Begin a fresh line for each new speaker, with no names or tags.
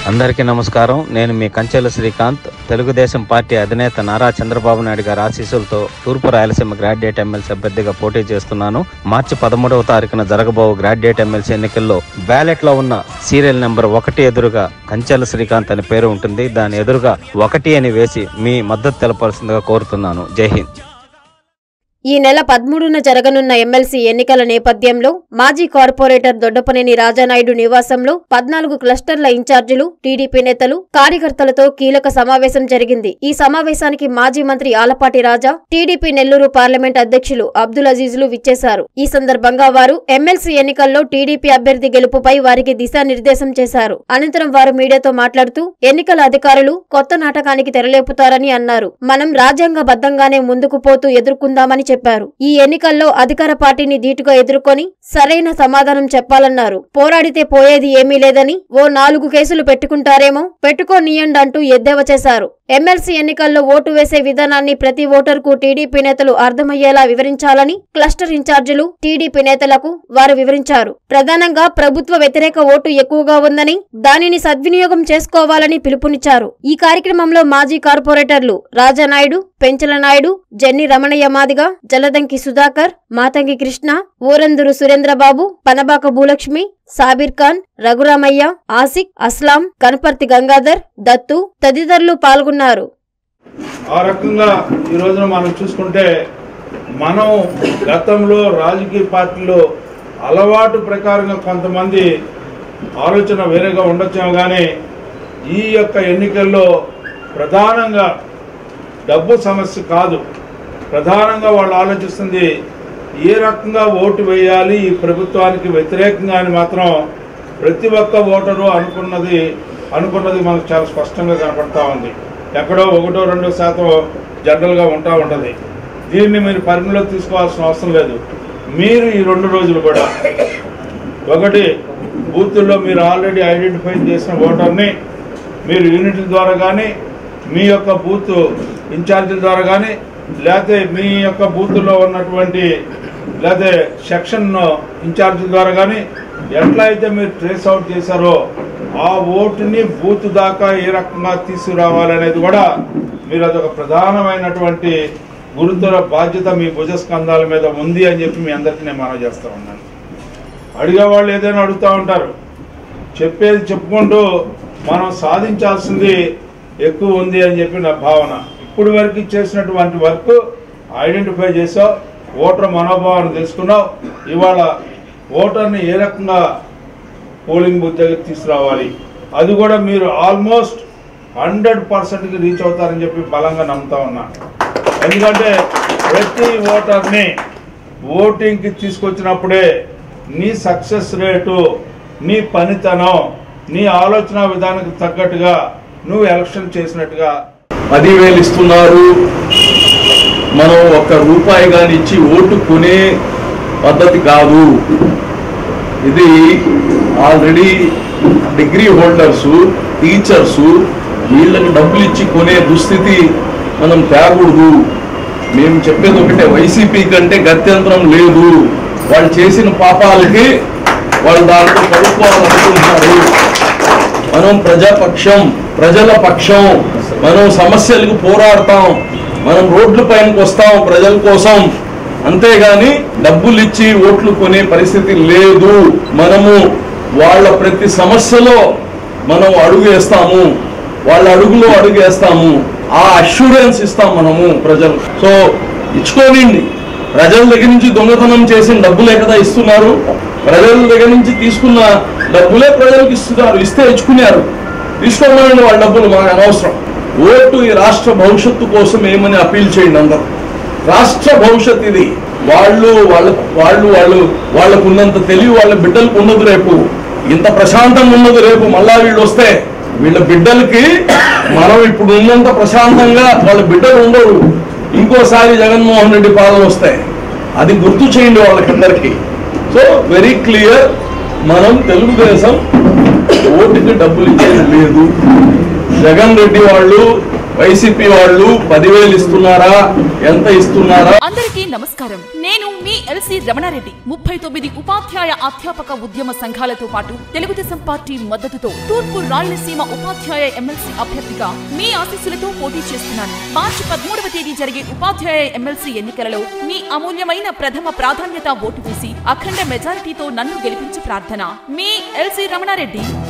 అందరికీ నమస్కారం నేను మీ కంచెల శ్రీకాంత్ తెలుగుదేశం పార్టీ అధినేత నారా చంద్రబాబు నాయుడు గారి ఆశీస్సులతో తూర్పు రాయలసీమ గ్రాడ్యుయేట్ ఎమ్మెల్సీ అభ్యర్థిగా పోటీ చేస్తున్నాను మార్చి పదమూడవ తారీఖున జరగబో గ్రాడ్యుయేట్ ఎమ్మెల్సీ ఎన్నికల్లో బ్యాలెట్ లో ఉన్న సీరియల్ నెంబర్ ఒకటి ఎదురుగా కంచెల శ్రీకాంత్ అనే పేరు ఉంటుంది దాని ఎదురుగా ఒకటి అని వేసి మీ మద్దతు తెలపాల్సిందిగా కోరుతున్నాను జై హింద్
ఈ నెల పదమూడున జరగనున్న ఎమ్మెల్సీ ఎన్నికల నేపథ్యంలో మాజీ కార్పొరేటర్ దొడ్డపనేని రాజానాయుడు నివాసంలో పద్నాలుగు క్లస్టర్ల ఇన్ఛార్జీలు టీడీపీ నేతలు కార్యకర్తలతో కీలక సమావేశం జరిగింది ఈ సమావేశానికి మాజీ మంత్రి ఆలపాటి రాజా టీడీపీ నెల్లూరు పార్లమెంట్ అధ్యక్షులు అబ్దుల్ అజీజులు విచ్చేశారు ఈ సందర్భంగా వారు ఎమ్మెల్సీ ఎన్నికల్లో టీడీపీ అభ్యర్థి గెలుపుపై వారికి దిశానిర్దేశం చేశారు అనంతరం వారు మీడియాతో మాట్లాడుతూ ఎన్నికల అధికారులు కొత్త నాటకానికి తెరలేపుతారని అన్నారు మనం రాజ్యాంగబద్ధంగానే ముందుకు పోతూ ఎదుర్కొందామని చెప్పారు ఈ ఎన్నికల్లో అధికార పార్టీని ధీటుగా ఎదుర్కొని సరైన సమాధానం చెప్పాలన్నారు పోరాడితే పోయేది ఏమీ లేదని ఓ నాలుగు కేసులు పెట్టుకుంటారేమో పెట్టుకోనియండి అంటూ ఎద్దేవా చేశారు ఎమ్మెల్సీ ఎన్నికల్లో ఓటు వేసే విధానాన్ని ప్రతి ఓటర్కు టీడీపీ నేతలు అర్థమయ్యేలా వివరించాలని క్లస్టర్ ఇన్ఛార్జీలు టీడీపీ నేతలకు వారు వివరించారు ప్రధానంగా ప్రభుత్వ వ్యతిరేక ఓటు ఎక్కువగా ఉందని దానిని సద్వినియోగం చేసుకోవాలని పిలుపునిచ్చారు ఈ కార్యక్రమంలో మాజీ కార్పొరేటర్లు రాజానాయుడు పెంచల నాయుడు జెన్ని రమణయ్య మాదిగ జలదంకి సుధాకర్ మాతంగి కృష్ణ ఊరందురు సురేంద్రబాబు పనబాక భూలక్ష్మి సాబిర్ ఖాన్ రఘురామయ్య ఆసిక్ అస్లాం కనపర్తి గంగాధర్ దత్తు తదితరులు పాల్గొన్నారు
ఆ రకంగా ఈ రోజున మనం చూసుకుంటే మనం గతంలో రాజకీయ పార్టీలో అలవాటు ప్రకారంగా కొంతమంది ఆలోచన వేరేగా ఉండొచ్చేమో కానీ ఈ యొక్క ఎన్నికల్లో ప్రధానంగా డబ్బు సమస్య కాదు ప్రధానంగా వాళ్ళు ఆలోచిస్తుంది ఏ రకంగా ఓటు వేయాలి ఈ ప్రభుత్వానికి వ్యతిరేకంగా అని మాత్రం ప్రతి ఒక్క ఓటరు అనుకున్నది అనుకున్నది మనకు చాలా స్పష్టంగా కనపడతా ఉంది ఎక్కడో ఒకటో రెండో శాతం జనరల్గా ఉంటా ఉంటుంది దీన్ని మీరు పరిగణలో తీసుకోవాల్సిన అవసరం లేదు మీరు ఈ రెండు రోజులు కూడా ఒకటి బూతుల్లో మీరు ఆల్రెడీ ఐడెంటిఫై చేసిన ఓటర్ని మీరు యూనిట్ల ద్వారా కానీ మీ యొక్క బూత్ ఇన్ఛార్జీల ద్వారా కానీ లేకపోతే మీ యొక్క బూత్లో ఉన్నటువంటి లేకపోతే సెక్షన్ ఇన్ఛార్జీల ద్వారా కానీ ఎట్లా అయితే మీరు ట్రేస్ అవుట్ చేశారో ఆ ఓటుని బూత్ దాకా ఏ రకంగా తీసుకురావాలనేది కూడా మీరు అదొక ప్రధానమైనటువంటి గురుతర బాధ్యత మీ భుజస్కంధాల మీద ఉంది అని చెప్పి మీ అందరికీ నేను మనవి చేస్తా ఉన్నాను అడిగే వాళ్ళు ఏదైనా అడుగుతూ ఉంటారు చెప్పేది చెప్పుకుంటూ మనం సాధించాల్సింది ఎక్కువ ఉంది అని చెప్పి నా భావన ఇప్పుడు వరకు చేసినటువంటి వర్క్ ఐడెంటిఫై చేసావు ఓటర్ మనోభావాన్ని తెలుసుకున్నావు ఇవాళ ఓటర్ని ఏ రకంగా పోలింగ్ బూత్ దగ్గర తీసుకురావాలి అది కూడా మీరు ఆల్మోస్ట్ హండ్రెడ్ పర్సెంట్కి రీచ్ అవుతారని చెప్పి బలంగా నమ్ముతా ఉన్నా ఎందుకంటే ప్రతి ఓటర్ని ఓటింగ్కి తీసుకొచ్చినప్పుడే నీ సక్సెస్ రేటు నీ పనితనం నీ ఆలోచన విధానానికి తగ్గట్టుగా నువ్వు ఎలక్షన్ చేసినట్టుగా
పదివేలు ఇస్తున్నారు మనం ఒక్క రూపాయి కానీ ఇచ్చి ఓటు కొనే పద్ధతి కాదు ఇది ఆల్రెడీ డిగ్రీ హోల్డర్స్ టీచర్స్ వీళ్ళకి డబ్బులు ఇచ్చి కొనే దుస్థితి మనం తేకూడదు మేము చెప్పేది ఒకటే వైసీపీ కంటే గత్యంతరం లేదు వాళ్ళు చేసిన పాపాలకి వాళ్ళు దాంట్లో పడుకోవాలనుకుంటున్నారు మనం ప్రజాపక్షం ప్రజల పక్షం మనం సమస్యలకు పోరాడతాం మనం రోడ్ల పైనకి వస్తాం ప్రజల కోసం అంతేగాని డబ్బులు ఇచ్చి ఓట్లు కొనే పరిస్థితి లేదు మనము వాళ్ళ ప్రతి సమస్యలో మనం అడుగు వేస్తాము వాళ్ళ అడుగులో అడుగు వేస్తాము ఆ అష్యూరెన్స్ ఇస్తాం మనము ప్రజలు సో ఇచ్చుకోనిండి ప్రజల దగ్గర నుంచి దొంగతనం చేసిన డబ్బులే కదా ఇస్తున్నారు ప్రజల దగ్గర నుంచి తీసుకున్న డబ్బులే ప్రజలకు ఇస్తున్నారు ఇస్తే ఇచ్చుకున్నారు తీసుకోమనండి వాళ్ళ డబ్బులు మనకు అనవసరం ఓటు ఈ రాష్ట్ర భవిష్యత్తు కోసం ఏమని అపీల్ చేయండి అందరూ రాష్ట్ర భవిష్యత్ ఇది వాళ్ళు వాళ్ళ వాళ్ళు వాళ్ళు వాళ్ళకు ఉన్నంత తెలివి వాళ్ళ బిడ్డలకు ఉన్నది రేపు ఇంత ప్రశాంతంగా ఉన్నది రేపు మళ్ళా వీళ్ళు వస్తే వీళ్ళ బిడ్డలకి మనం ఇప్పుడు ఉన్నంత ప్రశాంతంగా వాళ్ళ బిడ్డలు ఉండరు ఇంకోసారి జగన్మోహన్ రెడ్డి పాలన వస్తాయి అది గుర్తు చేయండి వాళ్ళకందరికీ సో వెరీ క్లియర్ మనం తెలుగుదేశం ఓటుకి డబ్బులు ఇచ్చేది లేదు జగన్ రెడ్డి వాళ్ళు వైసీపీ వాళ్ళు పదివేలు ఇస్తున్నారా ఎంత ఇస్తున్నారా
అందరికీ నమస్కారం నేను మీ ఎల్సి రమణారెడ్డి ముప్పై తొమ్మిది ఉపాధ్యాయ అధ్యాపక ఉద్యమ సంఘాలతో పాటు తెలుగుదేశం పార్టీ మద్దతుతో తూర్పు రాయలసీమ ఉపాధ్యాయ ఎమ్మెల్సీ అభ్యర్థిగా మీ ఆశీస్సులతో పోటీ చేస్తున్నాను మార్చి పదమూడవ తేదీ జరిగే ఉపాధ్యాయ ఎమ్మెల్సీ ఎన్నికలలో మీ అమూల్యమైన ప్రథమ ప్రాధాన్యత ఓటు వేసి అఖండ మెజారిటీతో నన్ను గెలిపించి ప్రార్థన మీ ఎల్సి రమణారెడ్డి